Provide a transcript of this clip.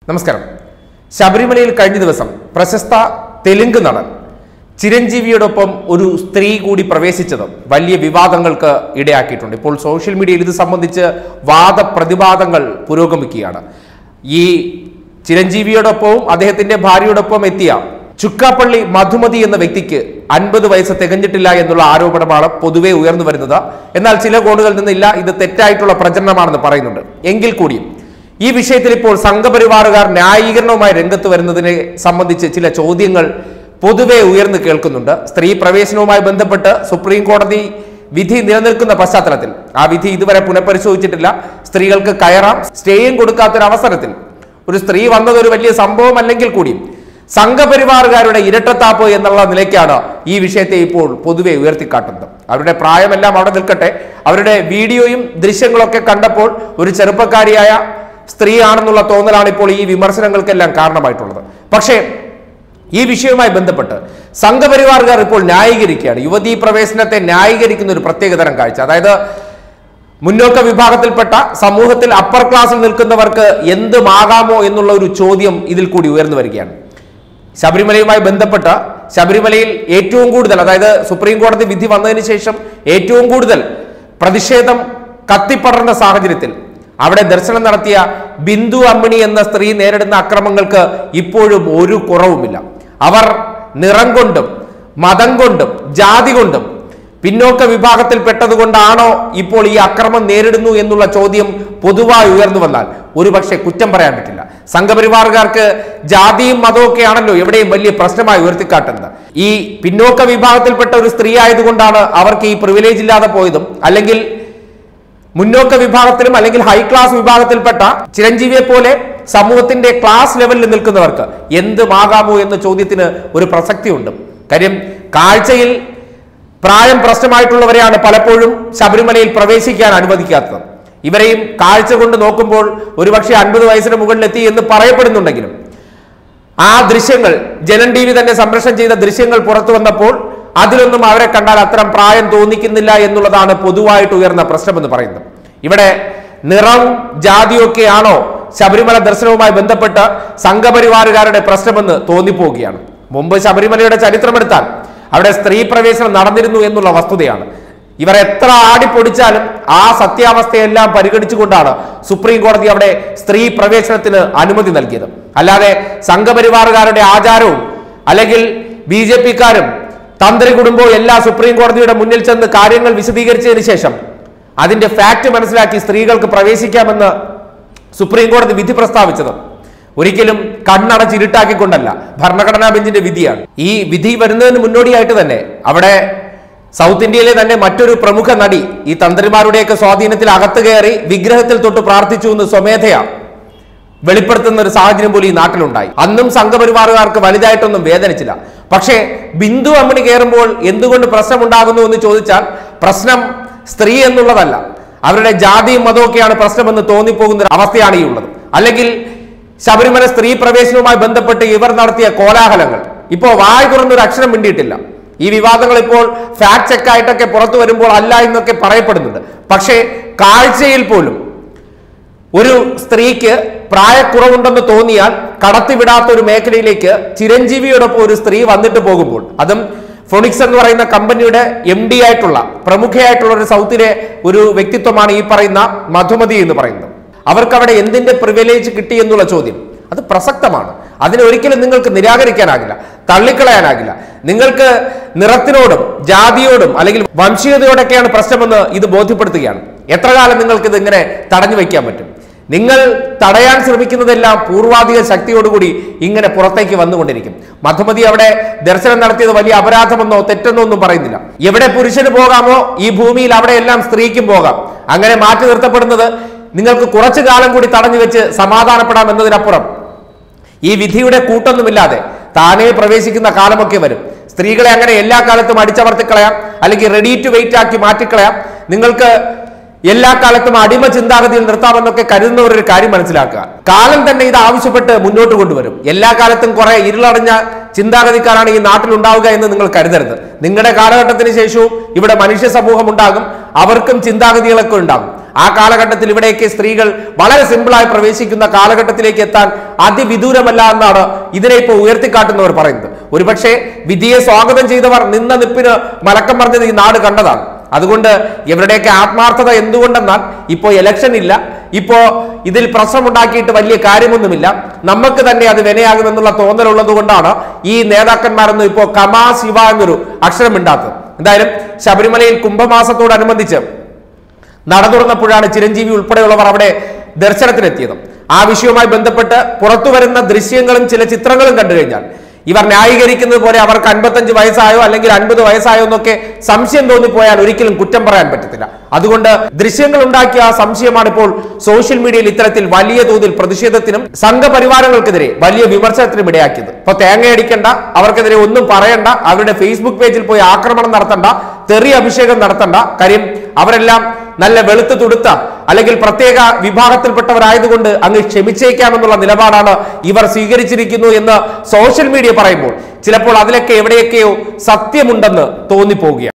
നമസ്കാരം ശബരിമലയിൽ കഴിഞ്ഞ ദിവസം പ്രശസ്ത തെലുങ്ക് നടൻ ചിരഞ്ജീവിയോടൊപ്പം ഒരു സ്ത്രീ കൂടി പ്രവേശിച്ചത് വലിയ വിവാദങ്ങൾക്ക് ഇടയാക്കിയിട്ടുണ്ട് ഇപ്പോൾ സോഷ്യൽ മീഡിയയിൽ ഇത് സംബന്ധിച്ച് വാദപ്രതിവാദങ്ങൾ പുരോഗമിക്കുകയാണ് ഈ ചിരഞ്ജീവിയോടൊപ്പവും അദ്ദേഹത്തിന്റെ ഭാര്യയോടൊപ്പം എത്തിയ ചുക്കാപ്പള്ളി മധുമതി എന്ന വ്യക്തിക്ക് അൻപത് വയസ്സ് തികഞ്ഞിട്ടില്ല എന്നുള്ള ആരോപണമാണ് പൊതുവെ ഉയർന്നു വരുന്നത് എന്നാൽ ചില കോണുകളിൽ നിന്നില്ല ഇത് തെറ്റായിട്ടുള്ള പ്രചരണമാണെന്ന് പറയുന്നുണ്ട് എങ്കിൽ കൂടിയും ഈ വിഷയത്തിൽ ഇപ്പോൾ സംഘപരിവാറുകാർ ന്യായീകരണവുമായി രംഗത്ത് വരുന്നതിനെ സംബന്ധിച്ച് ചില ചോദ്യങ്ങൾ പൊതുവെ ഉയർന്നു കേൾക്കുന്നുണ്ട് സ്ത്രീ പ്രവേശനവുമായി ബന്ധപ്പെട്ട് സുപ്രീം കോടതി വിധി നിലനിൽക്കുന്ന പശ്ചാത്തലത്തിൽ ആ വിധി ഇതുവരെ പുനഃപരിശോധിച്ചിട്ടില്ല സ്ത്രീകൾക്ക് കയറാം സ്റ്റേയും കൊടുക്കാത്തൊരു അവസരത്തിൽ ഒരു സ്ത്രീ വന്നത് ഒരു വലിയ സംഭവം അല്ലെങ്കിൽ കൂടിയും സംഘപരിവാറുകാരുടെ ഇരട്ടത്താപ്പ് എന്നുള്ള നിലയ്ക്കാണ് ഈ വിഷയത്തെ ഇപ്പോൾ പൊതുവെ ഉയർത്തിക്കാട്ടുന്നത് അവരുടെ പ്രായമെല്ലാം അവിടെ നിൽക്കട്ടെ അവരുടെ വീഡിയോയും ദൃശ്യങ്ങളൊക്കെ കണ്ടപ്പോൾ ഒരു ചെറുപ്പക്കാരിയായ സ്ത്രീയാണെന്നുള്ള തോന്നലാണ് ഇപ്പോൾ ഈ വിമർശനങ്ങൾക്കെല്ലാം കാരണമായിട്ടുള്ളത് പക്ഷേ ഈ വിഷയവുമായി ബന്ധപ്പെട്ട് സംഘപരിവാറുകാർ ഇപ്പോൾ ന്യായീകരിക്കുകയാണ് യുവതീ പ്രവേശനത്തെ ന്യായീകരിക്കുന്ന ഒരു പ്രത്യേകതരം കാഴ്ച അതായത് മുന്നോക്ക വിഭാഗത്തിൽപ്പെട്ട സമൂഹത്തിൽ അപ്പർ ക്ലാസ്സിൽ നിൽക്കുന്നവർക്ക് എന്തുമാകാമോ എന്നുള്ള ഒരു ചോദ്യം ഇതിൽ കൂടി ഉയർന്നു വരികയാണ് ശബരിമലയുമായി ബന്ധപ്പെട്ട് ശബരിമലയിൽ ഏറ്റവും കൂടുതൽ അതായത് സുപ്രീം കോടതി വിധി വന്നതിന് ശേഷം ഏറ്റവും കൂടുതൽ പ്രതിഷേധം കത്തിപ്പടർന്ന സാഹചര്യത്തിൽ അവിടെ ദർശനം നടത്തിയ ബിന്ദു അമ്മിണി എന്ന സ്ത്രീ നേരിടുന്ന അക്രമങ്ങൾക്ക് ഇപ്പോഴും ഒരു കുറവുമില്ല അവർ നിറം കൊണ്ടും മതം കൊണ്ടും ജാതി കൊണ്ടും പിന്നോക്ക വിഭാഗത്തിൽപ്പെട്ടത് കൊണ്ടാണോ ഇപ്പോൾ ഈ അക്രമം നേരിടുന്നു എന്നുള്ള ചോദ്യം പൊതുവായി ഉയർന്നു വന്നാൽ ഒരുപക്ഷെ കുറ്റം പറയാൻ പറ്റില്ല സംഘപരിവാറുകാർക്ക് ജാതിയും മതവും ഒക്കെ ആണല്ലോ എവിടെയും വലിയ പ്രശ്നമായി ഉയർത്തിക്കാട്ടുന്നത് ഈ പിന്നോക്ക വിഭാഗത്തിൽപ്പെട്ട ഒരു സ്ത്രീ ആയതുകൊണ്ടാണ് അവർക്ക് ഈ പ്രിവിലേജ് ഇല്ലാതെ പോയതും അല്ലെങ്കിൽ മുന്നോക്ക വിഭാഗത്തിലും അല്ലെങ്കിൽ ഹൈ ക്ലാസ് വിഭാഗത്തിൽപ്പെട്ട ചിരഞ്ജീവിയെ പോലെ സമൂഹത്തിന്റെ ക്ലാസ് ലെവലിൽ നിൽക്കുന്നവർക്ക് എന്തുമാകാമോ എന്ന ചോദ്യത്തിന് ഒരു പ്രസക്തിയുണ്ട് കാര്യം കാഴ്ചയിൽ പ്രായം പ്രശ്നമായിട്ടുള്ളവരെയാണ് പലപ്പോഴും ശബരിമലയിൽ പ്രവേശിക്കാൻ അനുവദിക്കാത്തത് ഇവരെയും കാഴ്ച കൊണ്ട് നോക്കുമ്പോൾ ഒരുപക്ഷെ അൻപത് വയസ്സിന് മുകളിലെത്തി എന്ന് പറയപ്പെടുന്നുണ്ടെങ്കിലും ആ ദൃശ്യങ്ങൾ ജനൻ ടി വി തന്നെ സംപ്രേഷണം ചെയ്ത ദൃശ്യങ്ങൾ പുറത്തു വന്നപ്പോൾ അതിലൊന്നും അവരെ കണ്ടാൽ അത്തരം പ്രായം തോന്നിക്കുന്നില്ല എന്നുള്ളതാണ് പൊതുവായിട്ട് ഉയർന്ന പ്രശ്നമെന്ന് പറയുന്നത് ഇവിടെ നിറം ജാതിയൊക്കെയാണോ ശബരിമല ദർശനവുമായി ബന്ധപ്പെട്ട് സംഘപരിവാറുകാരുടെ പ്രശ്നമെന്ന് തോന്നിപ്പോവുകയാണ് മുമ്പ് ശബരിമലയുടെ ചരിത്രമെടുത്താൽ അവിടെ സ്ത്രീ പ്രവേശനം നടന്നിരുന്നു എന്നുള്ള വസ്തുതയാണ് ഇവർ എത്ര ആടിപ്പൊടിച്ചാലും ആ സത്യാവസ്ഥയെല്ലാം പരിഗണിച്ചുകൊണ്ടാണ് സുപ്രീം കോടതി അവിടെ സ്ത്രീ പ്രവേശനത്തിന് അനുമതി നൽകിയത് അല്ലാതെ സംഘപരിവാറുകാരുടെ ആചാരവും അല്ലെങ്കിൽ ബി ജെ പിക്കാരും തന്ത്രി കുടുംബവും എല്ലാം സുപ്രീം കോടതിയുടെ മുന്നിൽ ചെന്ന് കാര്യങ്ങൾ വിശദീകരിച്ചതിന് ശേഷം അതിന്റെ ഫാക്ട് മനസ്സിലാക്കി സ്ത്രീകൾക്ക് പ്രവേശിക്കാമെന്ന് സുപ്രീം കോടതി വിധി പ്രസ്താവിച്ചത് ഒരിക്കലും കണ്ണടച്ച് ഇരുട്ടാക്കിക്കൊണ്ടല്ല ഭരണഘടനാ ബെഞ്ചിന്റെ വിധിയാണ് ഈ വിധി വരുന്നതിന് മുന്നോടിയായിട്ട് തന്നെ അവിടെ സൗത്ത് ഇന്ത്യയിലെ തന്നെ മറ്റൊരു പ്രമുഖ നടി ഈ തന്ത്രിമാരുടെയൊക്കെ സ്വാധീനത്തിൽ അകത്ത് കയറി വിഗ്രഹത്തിൽ തൊട്ട് പ്രാർത്ഥിച്ചു എന്ന് സ്വമേധയാ വെളിപ്പെടുത്തുന്ന ഒരു സാഹചര്യം പോലും ഈ നാട്ടിലുണ്ടായി അന്നും സംഘപരിവാറുകാർക്ക് വലുതായിട്ടൊന്നും വേദനിച്ചില്ല പക്ഷേ ബിന്ദു അമ്മണി കയറുമ്പോൾ എന്തുകൊണ്ട് പ്രശ്നമുണ്ടാകുന്നു എന്ന് ചോദിച്ചാൽ പ്രശ്നം സ്ത്രീ എന്നുള്ളതല്ല അവരുടെ ജാതിയും മതമൊക്കെയാണ് പ്രശ്നമെന്ന് തോന്നിപ്പോകുന്ന ഒരു അവസ്ഥയാണ് ഈ ഉള്ളത് അല്ലെങ്കിൽ ശബരിമല സ്ത്രീ പ്രവേശനവുമായി ബന്ധപ്പെട്ട് ഇവർ നടത്തിയ കോലാഹലങ്ങൾ ഇപ്പോൾ വായ് തുറന്നൊരു അക്ഷരം മിണ്ടിയിട്ടില്ല ഈ വിവാദങ്ങൾ ഇപ്പോൾ ഫാക്ട് ചെക്ക് ആയിട്ടൊക്കെ പുറത്തു വരുമ്പോൾ അല്ല എന്നൊക്കെ പറയപ്പെടുന്നുണ്ട് പക്ഷേ കാഴ്ചയിൽ പോലും ഒരു സ്ത്രീക്ക് പ്രായക്കുറവുണ്ടെന്ന് തോന്നിയാൽ കടത്തിവിടാത്ത ഒരു മേഖലയിലേക്ക് ചിരഞ്ജീവിയോടൊപ്പം ഒരു സ്ത്രീ വന്നിട്ട് പോകുമ്പോൾ അതും ഫൊണിക്സ് എന്ന് പറയുന്ന കമ്പനിയുടെ എം ഡി ആയിട്ടുള്ള പ്രമുഖയായിട്ടുള്ള ഒരു സൗത്തിലെ ഒരു വ്യക്തിത്വമാണ് ഈ പറയുന്ന മധുമതി എന്ന് പറയുന്നത് അവർക്ക് അവിടെ എന്തിന്റെ പ്രിവിലേജ് കിട്ടി എന്നുള്ള ചോദ്യം അത് പ്രസക്തമാണ് അതിനെ ഒരിക്കലും നിങ്ങൾക്ക് നിരാകരിക്കാനാകില്ല തള്ളിക്കളയാനാകില്ല നിങ്ങൾക്ക് നിറത്തിനോടും ജാതിയോടും അല്ലെങ്കിൽ വംശീയതയോടൊക്കെയാണ് പ്രശ്നമെന്ന് ഇത് ബോധ്യപ്പെടുത്തുകയാണ് എത്ര കാലം നിങ്ങൾക്ക് ഇത് ഇങ്ങനെ തടഞ്ഞു വയ്ക്കാൻ പറ്റും നിങ്ങൾ തടയാൻ ശ്രമിക്കുന്നതെല്ലാം പൂർവാധിക ശക്തിയോടുകൂടി ഇങ്ങനെ പുറത്തേക്ക് വന്നുകൊണ്ടിരിക്കും മധുമതി അവിടെ ദർശനം നടത്തിയത് വലിയ അപരാധമെന്നോ തെറ്റെന്നോ ഒന്നും പറയുന്നില്ല എവിടെ പുരുഷന് പോകാമോ ഈ ഭൂമിയിൽ അവിടെയെല്ലാം സ്ത്രീക്കും പോകാം അങ്ങനെ മാറ്റി നിർത്തപ്പെടുന്നത് നിങ്ങൾക്ക് കുറച്ചു കാലം കൂടി തടഞ്ഞു വെച്ച് സമാധാനപ്പെടാം എന്നതിനപ്പുറം ഈ വിധിയുടെ കൂട്ടൊന്നുമില്ലാതെ താനേ പ്രവേശിക്കുന്ന കാലമൊക്കെ വരും സ്ത്രീകളെ അങ്ങനെ എല്ലാ കാലത്തും അടിച്ചമർത്തിക്കളയാം അല്ലെങ്കിൽ റെഡി ടു വെയിറ്റ് ആക്കി മാറ്റിക്കളയാം നിങ്ങൾക്ക് എല്ലാ കാലത്തും അടിമ ചിന്താഗതിയിൽ നിർത്താമെന്നൊക്കെ കരുതുന്നവർ ഒരു കാര്യം മനസ്സിലാക്കുക കാലം തന്നെ ഇത് ആവശ്യപ്പെട്ട് മുന്നോട്ട് കൊണ്ടുവരും എല്ലാ കാലത്തും കുറെ ഇരുളടഞ്ഞ ചിന്താഗതിക്കാരാണ് ഈ നാട്ടിൽ ഉണ്ടാവുക എന്ന് നിങ്ങൾ കരുതരുത് നിങ്ങളുടെ കാലഘട്ടത്തിന് ശേഷവും ഇവിടെ മനുഷ്യ സമൂഹം ഉണ്ടാകും അവർക്കും ചിന്താഗതികളൊക്കെ ഉണ്ടാകും ആ കാലഘട്ടത്തിൽ ഇവിടേക്ക് സ്ത്രീകൾ വളരെ സിമ്പിളായി പ്രവേശിക്കുന്ന കാലഘട്ടത്തിലേക്ക് എത്താൻ അതിവിദൂരമല്ല എന്നാണ് ഇതിനെ ഇപ്പോൾ ഉയർത്തിക്കാട്ടുന്നവർ പറയുന്നത് ഒരുപക്ഷെ വിധിയെ സ്വാഗതം ചെയ്തവർ നിന്ന നിപ്പിന് മലക്കം പറഞ്ഞത് ഈ നാട് കണ്ടതാണ് അതുകൊണ്ട് ഇവരുടെയൊക്കെ ആത്മാർത്ഥത എന്തുകൊണ്ടെന്നാൽ ഇപ്പോൾ ഇലക്ഷൻ ഇല്ല ഇപ്പോ ഇതിൽ പ്രശ്നമുണ്ടാക്കിയിട്ട് വലിയ കാര്യമൊന്നുമില്ല നമുക്ക് തന്നെ അത് വിനയാകുമെന്നുള്ള തോന്നലുള്ളത് കൊണ്ടാണ് ഈ നേതാക്കന്മാരൊന്നും ഇപ്പോൾ കമാ ശിവ എന്നൊരു അക്ഷരമിണ്ടാത്തത് എന്തായാലും ശബരിമലയിൽ കുംഭമാസത്തോടനുബന്ധിച്ച് നട തുറന്നപ്പോഴാണ് ചിരഞ്ജീവി ഉൾപ്പെടെയുള്ളവർ അവിടെ ദർശനത്തിനെത്തിയത് ആ വിഷയവുമായി ബന്ധപ്പെട്ട് പുറത്തു വരുന്ന ദൃശ്യങ്ങളും ചില ചിത്രങ്ങളും കണ്ടു കഴിഞ്ഞാൽ ഇവർ ന്യായീകരിക്കുന്നത് പോലെ അവർക്ക് അൻപത്തഞ്ച് വയസ്സായോ അല്ലെങ്കിൽ അൻപത് വയസ്സായോ എന്നൊക്കെ സംശയം തോന്നിപ്പോയാൽ ഒരിക്കലും കുറ്റം പറയാൻ പറ്റത്തില്ല അതുകൊണ്ട് ദൃശ്യങ്ങൾ ഉണ്ടാക്കിയ ആ സംശയമാണ് ഇപ്പോൾ സോഷ്യൽ മീഡിയയിൽ ഇത്തരത്തിൽ വലിയ തോതിൽ പ്രതിഷേധത്തിനും സംഘപരിവാരങ്ങൾക്കെതിരെ വലിയ വിമർശനത്തിനും ഇടയാക്കിയത് ഇപ്പൊ തേങ്ങയടിക്കണ്ട അവർക്കെതിരെ ഒന്നും പറയണ്ട അവരുടെ ഫേസ്ബുക്ക് പേജിൽ പോയി ആക്രമണം നടത്തണ്ട തെറി അഭിഷേകം നടത്തണ്ട കാര്യം അവരെല്ലാം നല്ല വെളുത്ത് തുടുത്ത അല്ലെങ്കിൽ പ്രത്യേക വിഭാഗത്തിൽപ്പെട്ടവരായതുകൊണ്ട് അങ്ങ് ക്ഷമിച്ചേക്കാമെന്നുള്ള നിലപാടാണ് ഇവർ സ്വീകരിച്ചിരിക്കുന്നു എന്ന് സോഷ്യൽ മീഡിയ പറയുമ്പോൾ ചിലപ്പോൾ അതിലൊക്കെ എവിടെയൊക്കെയോ സത്യമുണ്ടെന്ന് തോന്നിപ്പോവുകയാണ്